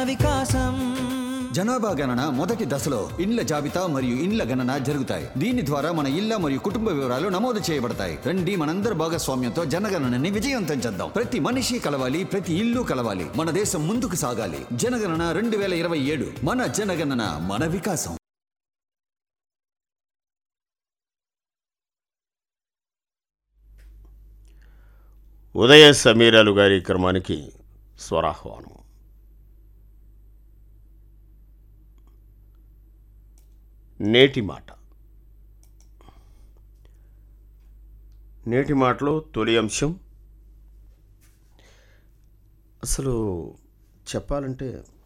వికాసం జనాభా గణన మొదటి దశలో ఇండ్ల జాబితా మరియు ఇండ్ల గణన జరుగుతాయి దీని ద్వారా మన ఇళ్ల మరియు కుటుంబ వివరాలు నమోదు చేయబడతాయి రండి మనందరి భాగస్వామ్యంతో జనగణనని విజయవంతం చేద్దాం ప్రతి మనిషి కలవాలి ప్రతి ఇల్లు కలవాలి మన దేశం ముందుకు సాగాలి జనగణన రెండు వేల ఇరవై ఏడు మన జనగణన మన వికాసం ఉదయ సమీరాలు గారి క్రమానికి స్వరాహ్వానం నేటి మాట నేటి మాటలో తొలి అంశం అసలు చెప్పాలంటే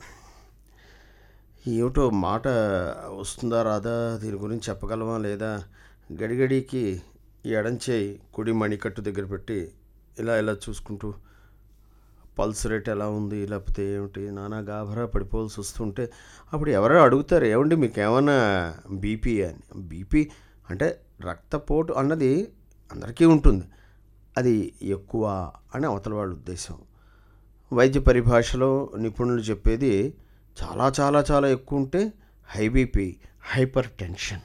ఏమిటో మాట వస్తుందా రాదా దీని గురించి చెప్పగలమా లేదా గడిగడికి ఈ ఎడంచేయి కుడి మణికట్టు దగ్గర పెట్టి ఇలా ఇలా చూసుకుంటూ పల్స్ రేట్ ఎలా ఉంది లేకపోతే ఏమిటి నానా గాభరా పడిపోవాల్సి వస్తుంటే అప్పుడు ఎవరో అడుగుతారు ఏమండి మీకు ఏమన్నా బీపీ అని బీపీ అంటే రక్తపోటు అన్నది అందరికీ ఉంటుంది అది ఎక్కువ అని అవతల వాళ్ళ ఉద్దేశం వైద్య పరిభాషలో నిపుణులు చెప్పేది చాలా చాలా చాలా ఎక్కువ ఉంటే హై బీపీ హైపర్ టెన్షన్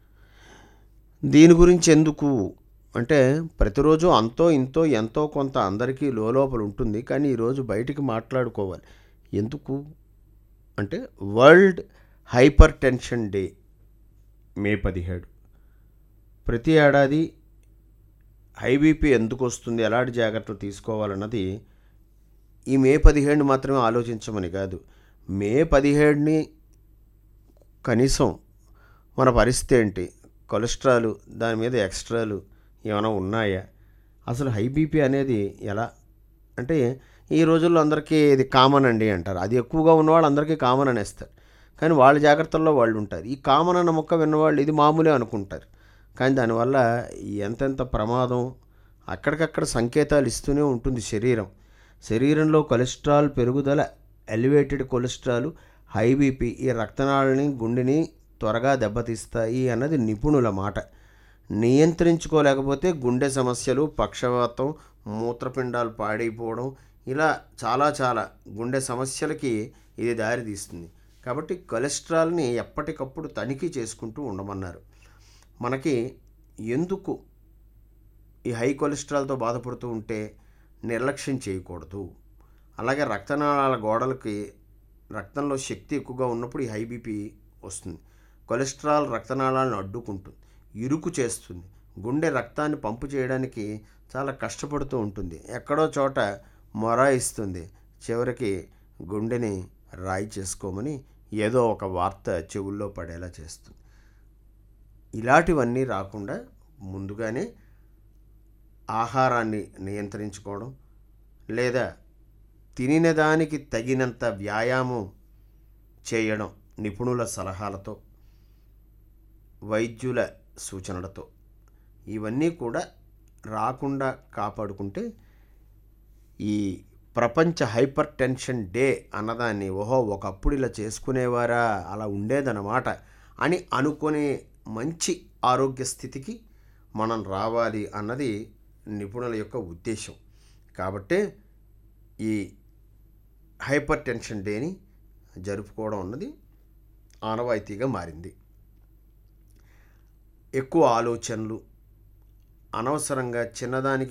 దీని గురించి ఎందుకు అంటే ప్రతిరోజు అంతో ఇంతో ఎంతో కొంత అందరికీ లోపల ఉంటుంది కానీ ఈరోజు బయటికి మాట్లాడుకోవాలి ఎందుకు అంటే world hypertension day May పదిహేడు ప్రతి ఏడాది హై బీపీ ఎందుకు వస్తుంది ఎలాంటి జాగ్రత్తలు తీసుకోవాలన్నది ఈ మే పదిహేడు మాత్రమే ఆలోచించమని కాదు మే పదిహేడుని కనీసం మన పరిస్థితి ఏంటి కొలెస్ట్రాల్ దాని మీద ఎక్స్ట్రాలు ఏమైనా ఉన్నాయా అసలు హై బీపీ అనేది ఎలా అంటే ఈ రోజుల్లో అందరికీ ఇది కామన్ అండి అంటారు అది ఎక్కువగా ఉన్నవాళ్ళు అందరికీ కామన్ అనేస్తారు కానీ వాళ్ళ జాగ్రత్తల్లో వాళ్ళు ఉంటారు ఈ కామన్ అన్న మొక్క విన్నవాళ్ళు ఇది మామూలే అనుకుంటారు కానీ దానివల్ల ఎంతెంత ప్రమాదం అక్కడికక్కడ సంకేతాలు ఇస్తూనే ఉంటుంది శరీరం శరీరంలో కొలెస్ట్రాల్ పెరుగుదల ఎలివేటెడ్ కొలెస్ట్రాల్ హై బీపీ ఈ రక్తనాళాలని గుండెని త్వరగా దెబ్బతీస్తాయి అన్నది నిపుణుల మాట నియంత్రించుకోలేకపోతే గుండె సమస్యలు పక్షవాతం మూత్రపిండాలు పాడైపోవడం ఇలా చాలా చాలా గుండె సమస్యలకి ఇది దారితీస్తుంది కాబట్టి కొలెస్ట్రాల్ని ఎప్పటికప్పుడు తనిఖీ చేసుకుంటూ ఉండమన్నారు మనకి ఎందుకు ఈ హై కొలెస్ట్రాల్తో బాధపడుతూ ఉంటే నిర్లక్ష్యం చేయకూడదు అలాగే రక్తనాళాల గోడలకి రక్తంలో శక్తి ఎక్కువగా ఉన్నప్పుడు ఈ హై బీపీ వస్తుంది కొలెస్ట్రాల్ రక్తనాళాలను అడ్డుకుంటుంది ఇరుకు చేస్తుంది గుండె రక్తాన్ని పంపు చేయడానికి చాలా కష్టపడుతూ ఉంటుంది ఎక్కడో చోట మొరాయిస్తుంది చివరికి గుండెని రాయి చేసుకోమని ఏదో ఒక వార్త చెవుల్లో పడేలా చేస్తుంది ఇలాంటివన్నీ రాకుండా ముందుగానే ఆహారాన్ని నియంత్రించుకోవడం లేదా తినిన దానికి తగినంత వ్యాయామం చేయడం నిపుణుల సలహాలతో వైద్యుల సూచనలతో ఇవన్నీ కూడా రాకుండా కాపాడుకుంటే ఈ ప్రపంచ హైపర్ టెన్షన్ డే అన్నదాన్ని ఓహో ఒకప్పుడు ఇలా చేసుకునేవారా అలా ఉండేదన్నమాట అని అనుకునే మంచి ఆరోగ్య స్థితికి మనం రావాలి అన్నది నిపుణుల యొక్క ఉద్దేశం కాబట్టే ఈ హైపర్ టెన్షన్ డేని జరుపుకోవడం అన్నది ఆనవాయితీగా మారింది ఎక్కువ ఆలోచనలు అనవసరంగా చిన్నదానికి